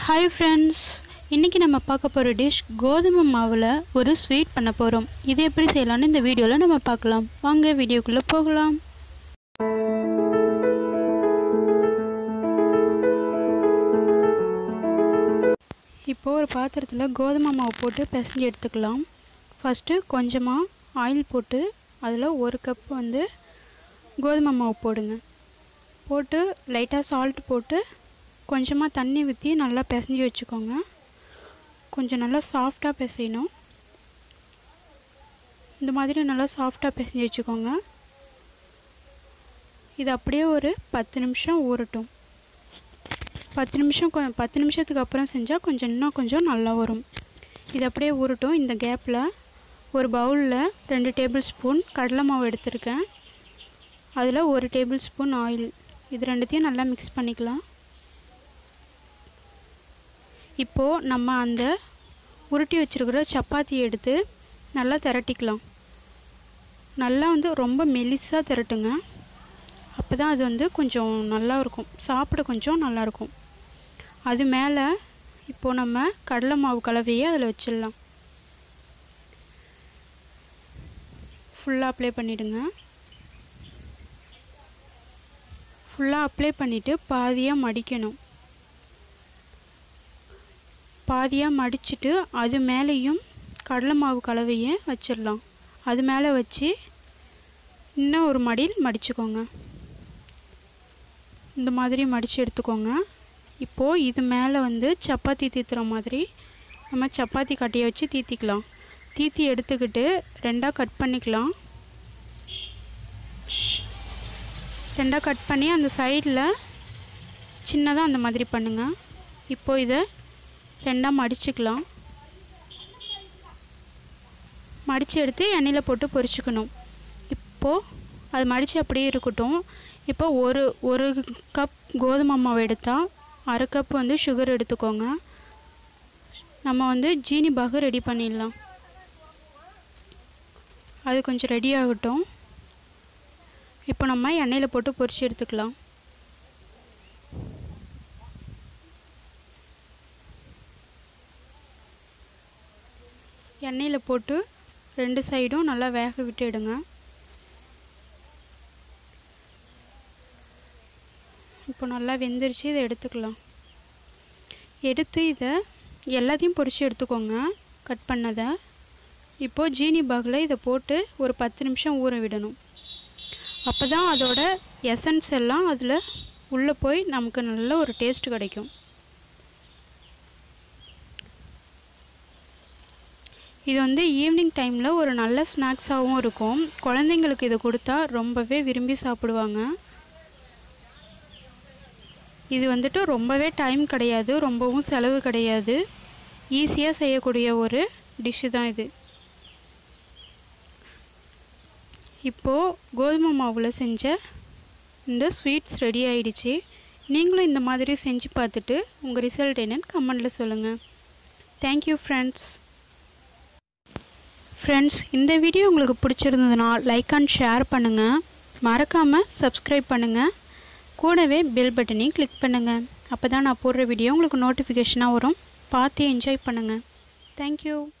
hi friends இன்றைக்கி நம்ம பார்க்க போகிற டிஷ் கோதுமை மாவில் ஒரு ஸ்வீட் பண்ண போகிறோம் இது எப்படி செய்யலாம்னு இந்த வீடியோவில் நம்ம பார்க்கலாம் வாங்க வீடியோக்குள்ளே போகலாம் இப்போது ஒரு பாத்திரத்தில் கோதுமை மாவு போட்டு பிசைஞ்சு எடுத்துக்கலாம் ஃபஸ்ட்டு கொஞ்சமாக ஆயில் போட்டு அதில் ஒரு கப் வந்து கோதுமை மாவு போடுங்க போட்டு லைட்டாக சால்ட் போட்டு கொஞ்சமாக தண்ணி ஊற்றி நல்லா பிசைஞ்சு வச்சுக்கோங்க கொஞ்சம் நல்லா சாஃப்டாக பிசையணும் இந்த மாதிரி நல்லா சாஃப்டாக பிசைஞ்சு வச்சுக்கோங்க இது அப்படியே ஒரு பத்து நிமிஷம் ஊறட்டும் பத்து நிமிஷம் கொ பத்து நிமிஷத்துக்கு அப்புறம் செஞ்சால் கொஞ்சம் இன்னும் கொஞ்சம் நல்லா வரும் இது அப்படியே ஊறட்டும் இந்த கேப்பில் ஒரு பவுலில் ரெண்டு டேபிள் ஸ்பூன் கடலை மாவு எடுத்திருக்கேன் அதில் ஒரு டேபிள் ஸ்பூன் ஆயில் இது ரெண்டுத்தையும் நல்லா மிக்ஸ் பண்ணிக்கலாம் இப்போது நம்ம அந்த உருட்டி வச்சுருக்கிற சப்பாத்தி எடுத்து நல்லா திரட்டிக்கலாம் நல்லா வந்து ரொம்ப மெலிசாக திரட்டுங்க அப்போ தான் அது வந்து கொஞ்சம் நல்லா இருக்கும் சாப்பிட கொஞ்சம் நல்லாயிருக்கும் அது மேலே இப்போது நம்ம கடலை மாவு கலவையை அதில் வச்சிடலாம் ஃபுல்லாக அப்ளை பண்ணிவிடுங்க ஃபுல்லாக அப்ளை பண்ணிவிட்டு பாதியாக மடிக்கணும் பாதியாக மடிச்சுட்டு அது மேலேயும் கடலை மாவு கலவையை வச்சிடலாம் அது மேலே வச்சு இன்னும் ஒரு மடியில் மடிச்சுக்கோங்க இந்த மாதிரி மடித்து எடுத்துக்கோங்க இப்போது இது மேலே வந்து சப்பாத்தி தீத்துற மாதிரி நம்ம சப்பாத்தி கட்டையை வச்சு தீத்திக்கலாம் தீத்தி எடுத்துக்கிட்டு ரெண்டாக கட் பண்ணிக்கலாம் ரெண்டாக கட் பண்ணி அந்த சைடில் சின்னதாக அந்த மாதிரி பண்ணுங்கள் இப்போது இதை ரெண்டாக மடிச்சுக்கலாம் மடித்து எடுத்து எண்ணெயில் போட்டு பொரிச்சுக்கணும் இப்போது அது மடித்து அப்படியே இருக்கட்டும் இப்போ ஒரு ஒரு கப் கோதுமை மாவு எடுத்தால் அரை கப் வந்து சுகர் எடுத்துக்கோங்க நம்ம வந்து ஜீனி பாகு ரெடி பண்ணிடலாம் அது கொஞ்சம் ரெடி ஆகட்டும் இப்போ நம்ம எண்ணெயில் போட்டு பொரிச்சு எடுத்துக்கலாம் எண்ணெயில் போட்டு ரெண்டு சைடும் நல்லா வேக விட்டுடுங்க இப்போ நல்லா வெந்துருச்சு இதை எடுத்துக்கலாம் எடுத்து இதை எல்லாத்தையும் பொரித்து எடுத்துக்கோங்க கட் பண்ணதை இப்போது ஜீனி பாகில் இதை போட்டு ஒரு பத்து நிமிஷம் ஊற விடணும் அப்போ தான் அதோட எசன்ஸ் எல்லாம் அதில் உள்ளே போய் நமக்கு நல்ல ஒரு டேஸ்ட் கிடைக்கும் இது வந்து ஈவினிங் டைமில் ஒரு நல்ல ஸ்நாக்ஸாகவும் இருக்கும் குழந்தைங்களுக்கு இதை கொடுத்தா ரொம்பவே விரும்பி சாப்பிடுவாங்க இது வந்துட்டு ரொம்பவே டைம் கிடையாது ரொம்பவும் செலவு கிடையாது ஈஸியாக செய்யக்கூடிய ஒரு டிஷ்ஷு தான் இது இப்போது கோதுமை மாவில் செஞ்ச இந்த ஸ்வீட்ஸ் ரெடி ஆயிடுச்சு நீங்களும் இந்த மாதிரி செஞ்சு பார்த்துட்டு உங்கள் ரிசல்ட் என்னன்னு கமெண்டில் சொல்லுங்கள் தேங்க்யூ ஃப்ரெண்ட்ஸ் ஃப்ரெண்ட்ஸ் இந்த வீடியோ உங்களுக்கு பிடிச்சிருந்ததுன்னா லைக் அண்ட் ஷேர் பண்ணுங்கள் மறக்காமல் சப்ஸ்கிரைப் பண்ணுங்கள் கூடவே பெல் பட்டனையும் கிளிக் பண்ணுங்கள் அப்போ தான் நான் போடுற வீடியோ உங்களுக்கு நோட்டிஃபிகேஷனாக வரும் பார்த்து என்ஜாய் பண்ணுங்கள் தேங்க்யூ